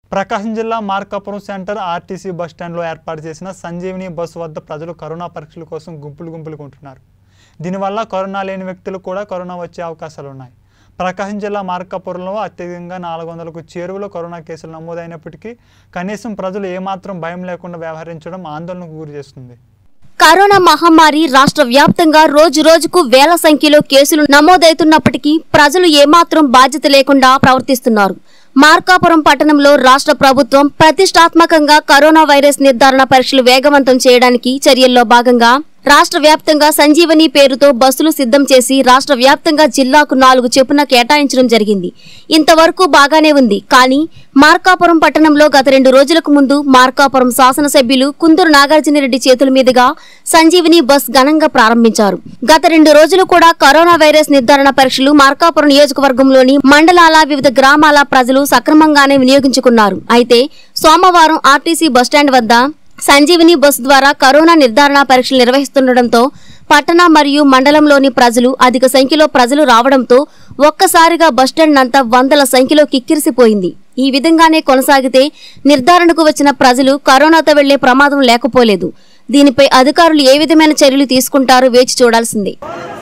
ప్రకాశం జిల్లా Markapuram centre RTC బస్టాండ్లో ఏర్పాటు చేసిన సంజీవిని బస్సు వద్ద ప్రజలు కరోనా పరీక్షల కోసం గుంపులు గుంపులుగా ఉంటున్నారు దీనివల్ల కరోనా లేని వ్యక్తులు కూడా కరోనా వచ్చే అవకాశాలు ఉన్నాయి ప్రకాశం జిల్లా మార్కాపురంలో అత్యధికంగా నాలుగు వందలకు చేరువలో కరోనా కేసులు నమోదైనప్పటికీ కనీసం ప్రజలు ఏమాత్రం భయం లేకుండా వ్యవహరించడం ఆందోళనకు గురి చేస్తుంది కరోనా మహమ్మారి రాష్ట్ర వ్యాప్తంగా రోజు రోజుకు వేల సంఖ్యలో కేసులు నమోదవుతున్నప్పటికీ ప్రజలు ఏమాత్రం బాధ్యత లేకుండా ప్రవర్తిస్తున్నారు మార్కాపురం పట్టణంలో రాష్ట్ర ప్రభుత్వం ప్రతిష్టాత్మకంగా కరోనా వైరస్ నిర్ధారణ పరీక్షలు వేగవంతం చేయడానికి చర్యల్లో భాగంగా రాష్ట్ర వ్యాప్తంగా సంజీవని పేరుతో బస్సులు సిద్ధం చేసి రాష్ట్ర వ్యాప్తంగా జిల్లాకు నాలుగు చెప్పున కేటాయించడం జరిగింది ఇంతవరకు బాగానే ఉంది కానీ మార్కాపురం పట్టణంలో గత రెండు రోజులకు ముందు మార్కాపురం శాసనసభ్యులు కుందూరు నాగార్జునరెడ్డి చేతుల మీదుగా సంజీవిని బస్ ఘనంగా ప్రారంభించారు గత రెండు రోజులు కూడా కరోనా వైరస్ నిర్ధారణ పరీక్షలు మార్కాపురం నియోజకవర్గంలోని మండలాల వివిధ గ్రామాల ప్రజలు సక్రమంగానే వినియోగించుకున్నారు అయితే సోమవారం ఆర్టీసీ బస్టాండ్ వద్ద సంజీవిని బస్సు ద్వారా కరోనా నిర్ధారణ పరీక్షలు నిర్వహిస్తుండటంతో పట్టణ మరియు మండలంలోని ప్రజలు అధిక సంఖ్యలో ప్రజలు రావడంతో ఒక్కసారిగా బస్టాండ్ అంతా వందల సంఖ్యలో కిక్కిరిసిపోయింది ఈ విధంగానే కొనసాగితే నిర్ధారణకు వచ్చిన ప్రజలు కరోనాతో వెళ్లే ప్రమాదం లేకపోలేదు దీనిపై అధికారులు ఏ విధమైన చర్యలు తీసుకుంటారో వేచి చూడాల్సిందే